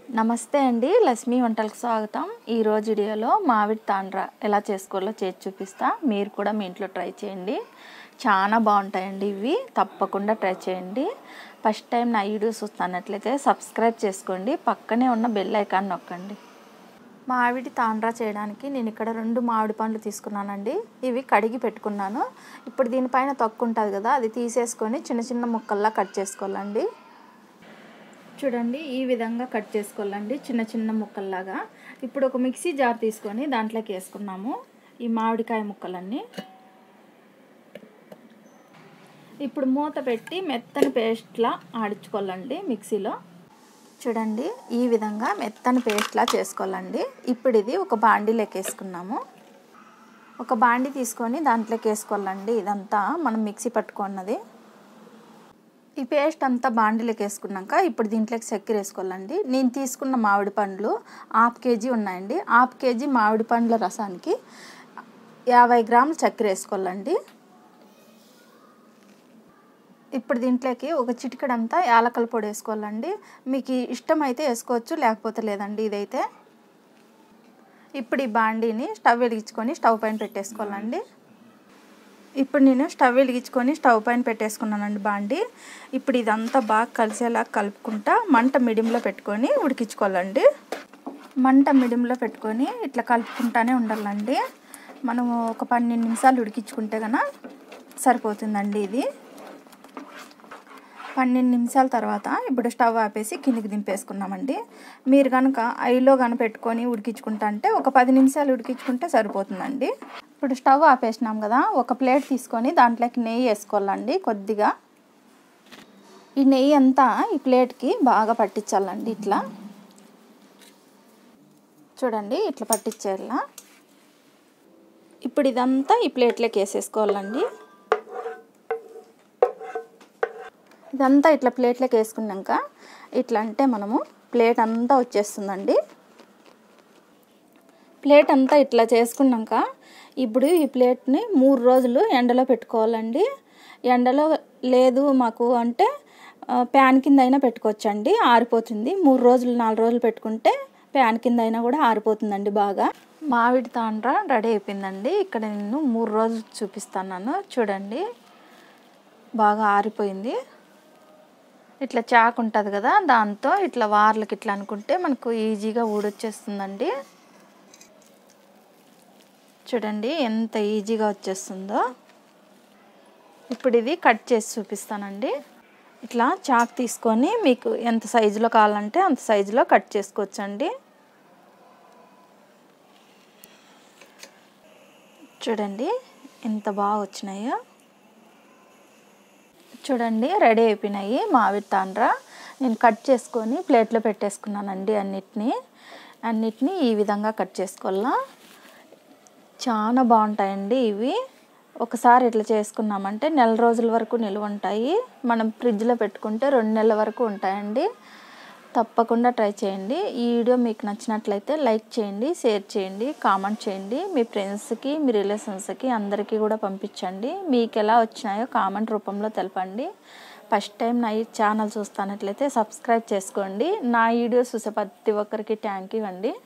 నమస్తే అండి లక్ష్మీ వంటలకు స్వాగతం ఈరోజు వీడియోలో మామిడి తాండ్ర ఎలా చేసుకోవాలో చేసి చూపిస్తా మీరు కూడా మీ ఇంట్లో ట్రై చేయండి చాలా బాగుంటాయండి ఇవి తప్పకుండా ట్రై చేయండి ఫస్ట్ టైం నా వీడియోస్ చూస్తున్నట్లయితే సబ్స్క్రైబ్ చేసుకోండి పక్కనే ఉన్న బెల్ ఐకాన్ నొక్కండి మామిడి తాండ్రా చేయడానికి నేను ఇక్కడ రెండు మామిడి పండ్లు తీసుకున్నానండి ఇవి కడిగి పెట్టుకున్నాను ఇప్పుడు దీనిపైన తొక్కు ఉంటుంది కదా అది తీసేసుకొని చిన్న చిన్న ముక్కల్లా కట్ చేసుకోవాలండి చూడండి ఈ విధంగా కట్ చేసుకోవాలండి చిన్న చిన్న ముక్కల్లాగా ఇప్పుడు ఒక మిక్సీ జార్ తీసుకొని దాంట్లోకి వేసుకున్నాము ఈ మామిడికాయ ముక్కలన్నీ ఇప్పుడు మూత పెట్టి మెత్తని పేస్ట్లా ఆడించుకోవాలండి మిక్సీలో చూడండి ఈ విధంగా మెత్తని పేస్ట్లా చేసుకోవాలండి ఇప్పుడు ఇది ఒక బాండీలోకి వేసుకున్నాము ఒక బాండీ తీసుకొని దాంట్లోకి వేసుకోవాలండి ఇదంతా మనం మిక్సీ పట్టుకున్నది ఈ పేస్ట్ అంతా బాండీలోకి వేసుకున్నాక ఇప్పుడు దీంట్లోకి చక్కెర వేసుకోవాలండి నేను తీసుకున్న మామిడి పండ్లు హాఫ్ కేజీ ఉన్నాయండి హాఫ్ కేజీ మామిడి పండ్ల రసానికి యాభై గ్రాములు చక్కెర వేసుకోవాలండి ఇప్పుడు దీంట్లోకి ఒక చిటికడంతా యాలకల పొడి వేసుకోవాలండి మీకు ఇష్టమైతే వేసుకోవచ్చు లేకపోతే లేదండి ఇదైతే ఇప్పుడు ఈ బాండీని స్టవ్ వెలిగించుకొని స్టవ్ పైన పెట్టేసుకోవాలండి ఇప్పుడు నేను స్టవ్ వెలిగించుకొని స్టవ్ పైన పెట్టేసుకున్నానండి బాండి ఇప్పుడు ఇదంతా బాగా కలిసేలా కలుపుకుంటా మంట మిడియంలో పెట్టుకొని ఉడికించుకోవాలండి మంట మిడియంలో పెట్టుకొని ఇట్లా కలుపుకుంటానే ఉండాలండి మనము ఒక పన్నెండు నిమిషాలు ఉడికించుకుంటే కనుక సరిపోతుందండి ఇది పన్నెండు నిమిషాల తర్వాత ఇప్పుడు స్టవ్ ఆపేసి కిందికి దింపేసుకున్నామండి మీరు కనుక ఐలో కనుక పెట్టుకొని ఉడికించుకుంటా అంటే ఒక పది నిమిషాలు ఉడికించుకుంటే సరిపోతుందండి ఇప్పుడు స్టవ్ ఆపేసినాం కదా ఒక ప్లేట్ తీసుకొని దాంట్లోకి నెయ్యి వేసుకోవాలండి కొద్దిగా ఈ నెయ్యి అంతా ఈ ప్లేట్కి బాగా పట్టించాలండి ఇట్లా చూడండి ఇట్లా పట్టించేలా ఇప్పుడు ఇదంతా ఈ ప్లేట్లోకి వేసేసుకోవాలండి ఇదంతా ఇట్లా ప్లేట్లోకి వేసుకున్నాక ఇట్లా అంటే మనము ప్లేట్ అంతా వచ్చేస్తుందండి ప్లేట్ అంతా ఇట్లా చేసుకున్నాక ఇప్పుడు ఈ ప్లేట్ని మూడు రోజులు ఎండలో పెట్టుకోవాలండి ఎండలో లేదు మాకు అంటే ప్యాన్ కింద అయినా పెట్టుకోవచ్చండి ఆరిపోతుంది మూడు రోజులు నాలుగు రోజులు పెట్టుకుంటే ప్యాన్ కింద అయినా కూడా ఆరిపోతుందండి బాగా మామిడి తాండ్ర రెడీ అయిపోయిందండి ఇక్కడ నేను మూడు రోజులు చూపిస్తున్నాను చూడండి బాగా ఆరిపోయింది ఇట్లా చాకు ఉంటుంది కదా దాంతో ఇట్లా వార్లకి ఇట్లా అనుకుంటే మనకు ఈజీగా ఊడొచ్చేస్తుందండి చూడండి ఎంత ఈజీగా వచ్చేస్తుందో ఇప్పుడు ఇది కట్ చేసి చూపిస్తానండి ఇట్లా చాక్ తీసుకొని మీకు ఎంత సైజులో కావాలంటే అంత సైజులో కట్ చేసుకోవచ్చండి చూడండి ఎంత బాగా వచ్చినాయో చూడండి రెడీ అయిపోయినాయి మామిడి తాండ్ర నేను కట్ చేసుకొని ప్లేట్లో పెట్టేసుకున్నానండి అన్నిటినీ అన్నిటినీ ఈ విధంగా కట్ చేసుకోవాలా చాలా బాగుంటాయండి ఇవి ఒకసారి ఇట్లా చేసుకున్నామంటే నెల రోజుల వరకు నిల్వ ఉంటాయి మనం ఫ్రిడ్జ్లో పెట్టుకుంటే రెండు నెలల వరకు ఉంటాయండి తప్పకుండా ట్రై చేయండి ఈ వీడియో మీకు నచ్చినట్లయితే లైక్ చేయండి షేర్ చేయండి కామెంట్ చేయండి మీ ఫ్రెండ్స్కి మీ రిలేషన్స్కి అందరికీ కూడా పంపించండి మీకు ఎలా వచ్చినాయో కామెంట్ రూపంలో తెలపండి ఫస్ట్ టైం నా ఈ ఛానల్ చూస్తున్నట్లయితే సబ్స్క్రైబ్ చేసుకోండి నా వీడియోస్ చూసే ప్రతి ఒక్కరికి థ్యాంక్ యూ అండి